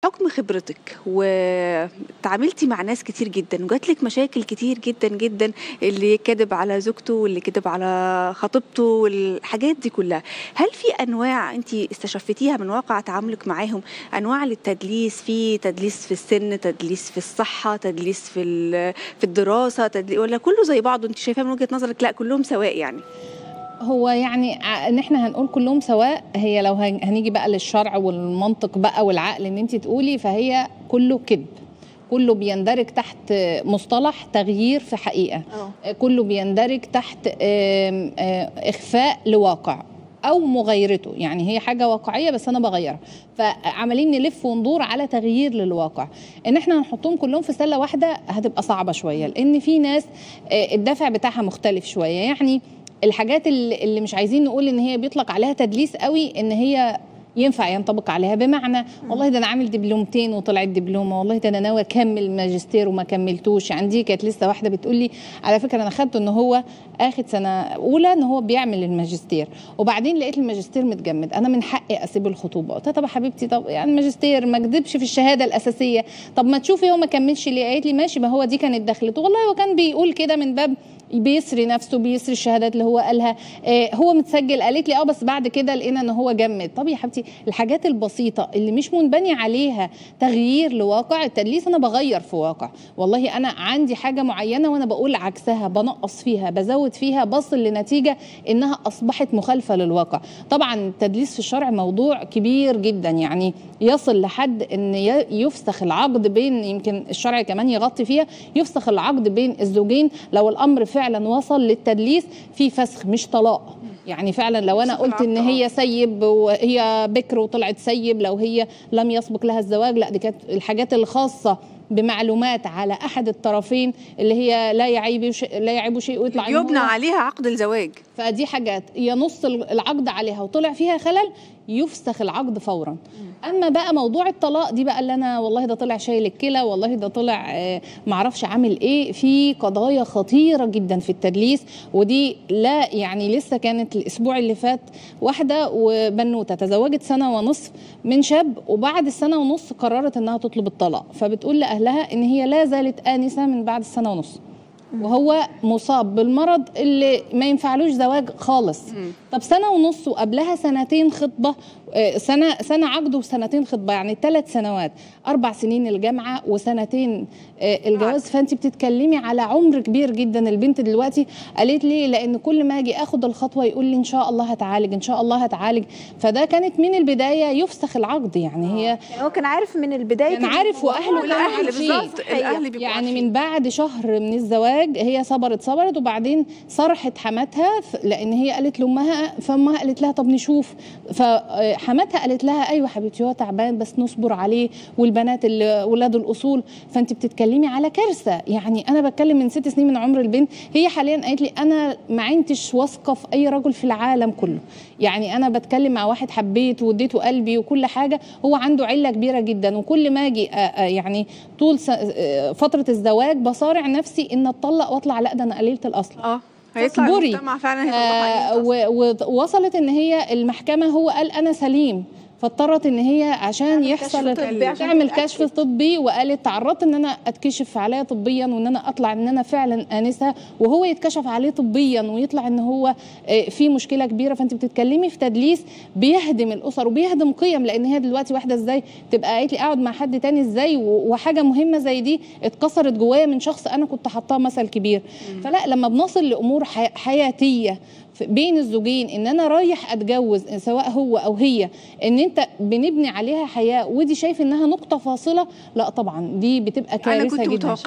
بحكم خبرتك وتعاملتي مع ناس كتير جدا وجات لك مشاكل كتير جدا جدا اللي كذب على زوجته واللي كذب على خطيبته والحاجات دي كلها هل في انواع انت استشفتيها من واقع تعاملك معاهم انواع للتدليس في تدليس في السن تدليس في الصحه تدليس في ال- في الدراسه تدليس ولا كله زي بعضه انت شايفاه من وجهه نظرك لا كلهم سواء يعني هو يعني ع- ان احنا هنقول كلهم سواء هي لو هن- هنيجي بقى للشرع والمنطق بقى والعقل ان انت تقولي فهي كله كذب كله بيندرج تحت مصطلح تغيير في حقيقه كله بيندرج تحت آم، آه، اخفاء لواقع او مغايرته يعني هي حاجه واقعيه بس انا بغيرها فعمالين نلف وندور على تغيير للواقع ان احنا هنحطهم كلهم في سله واحده هتبقى صعبه شويه لان في ناس آه، الدافع بتاعها مختلف شويه يعني الحاجات اللي اللي مش عايزين نقول ان هي بيطلق عليها تدليس قوي ان هي ينفع ينطبق عليها بمعنى والله ده انا عامل دبلومتين وطلعت دبلومه والله ده انا ناوي اكمل ماجستير وما كملتوش عندي كانت لسه واحده بتقول لي على فكره انا خدته ان هو اخد سنه اولى ان هو بيعمل الماجستير وبعدين لقيت الماجستير متجمد انا من حقي اسيب الخطوبه قلت لها طب يا حبيبتي طب يعني الماجستير ما كدبش في الشهاده الاساسيه طب ما تشوفي هو ما كملش ليه قالت لي ماشي ما هو دي كانت دخلته والله هو كان بيقول كده من باب بيسري نفسه بيسري الشهادات اللي هو قالها آه هو متسجل قالت لي اه بس بعد كده لقينا ان هو جمد طب يا حبيبتي الحاجات البسيطه اللي مش منبني عليها تغيير لواقع التدليس انا بغير في واقع والله انا عندي حاجه معينه وانا بقول عكسها بنقص فيها بزود فيها بصل لنتيجه انها اصبحت مخالفه للواقع طبعا التدليس في الشرع موضوع كبير جدا يعني يصل لحد ان ي- يفسخ العقد بين يمكن الشرع كمان يغطي فيها يفسخ العقد بين الزوجين لو الامر فعلا وصل للتدليس في فسخ مش طلاق يعني فعلا لو انا يفسخ قلت ان العقد، آه. هي سيب وهي بكر وطلعت سيب لو هي لم يسبق لها الزواج لا دي كانت الحاجات الخاصه بمعلومات على احد الطرفين اللي هي لا يعيب شيء لا يعيب شيء ويطلع إن هو- يبنى عليها عقد الزواج فدي حاجات ينص العقد عليها وطلع فيها خلل يفسخ العقد فورا اما بقى موضوع الطلاق دي بقى اللي انا والله ده طلع شايل الكلى والله ده طلع آه، معرفش عامل ايه في قضايا خطيره جدا في التدليس ودي لا يعني لسه كانت الاسبوع اللي فات واحده وبنوته تزوجت سنه ونصف من شاب وبعد السنه ونص قررت انها تطلب الطلاق فبتقول لاهلها ان هي لا زالت انسه من بعد السنه ونص وهو مصاب بالمرض اللي ما ينفعلوش زواج خالص طب سنه ونص وقبلها سنتين خطبه آه، سنه سنه عقد وسنتين خطبه يعني ثلاث سنوات اربع سنين الجامعه وسنتين آه، الجواز فانت بتتكلمي على عمر كبير جدا البنت دلوقتي قالت لي لان كل ما اجي اخد الخطوه يقول لي ان شاء الله هتعالج ان شاء الله هتعالج فده كانت من البدايه يفسخ العقد يعني هي يعني هو كان عارف من البدايه كان عارف وأهله كانوا الاهل عارفين. بالظبط الاهل بيبقوا يعني عارفين. من بعد شهر من الزواج هي صبرت صبرت وبعدين صرحت حماتها ف- لان هي قالت لامها فامها قالت لها طب نشوف فحماتها قالت لها ايوه حبيبتي هو تعبان بس نصبر عليه والبنات اللي ولاد الاصول فانت بتتكلمي على كارثه يعني انا بتكلم من ست سنين من عمر البنت هي حاليا قالت لي انا ما عندتش واثقه في اي رجل في العالم كله يعني انا بتكلم مع واحد حبيته واديته قلبي وكل حاجه هو عنده عله كبيره جدا وكل ما اجي آه، آه، يعني طول س- آه، فتره الزواج بصارع نفسي ان اتطلق واطلع لا ده انا قليله الاصل اه هيطلع فاصبري. المجتمع فعلا هيطلع آه، حقيقة. و- ووصلت ان هي المحكمه هو قال انا سليم فاضطرت ان هي عشان تعمل يحصل كشف طبي عشان تعمل تتأكد. كشف طبي وقالت تعرضت ان انا اتكشف عليها طبيا وان انا اطلع ان انا فعلا انسه وهو يتكشف عليه طبيا ويطلع ان هو آه، في مشكله كبيره فانت بتتكلمي في تدليس بيهدم الاسر وبيهدم قيم لان هي دلوقتي واحده ازاي تبقى قالت لي اقعد مع حد تاني ازاي و- وحاجه مهمه زي دي اتكسرت جوايا من شخص انا كنت حاطاه مثل كبير فلا لما بنصل لامور حي- حياتيه في- بين الزوجين ان انا رايح اتجوز سواء هو او هي ان انت بنبني عليها حياه ودي شايف انها نقطه فاصله لا طبعا دي بتبقى انا كارثه كنت جدا متوقعه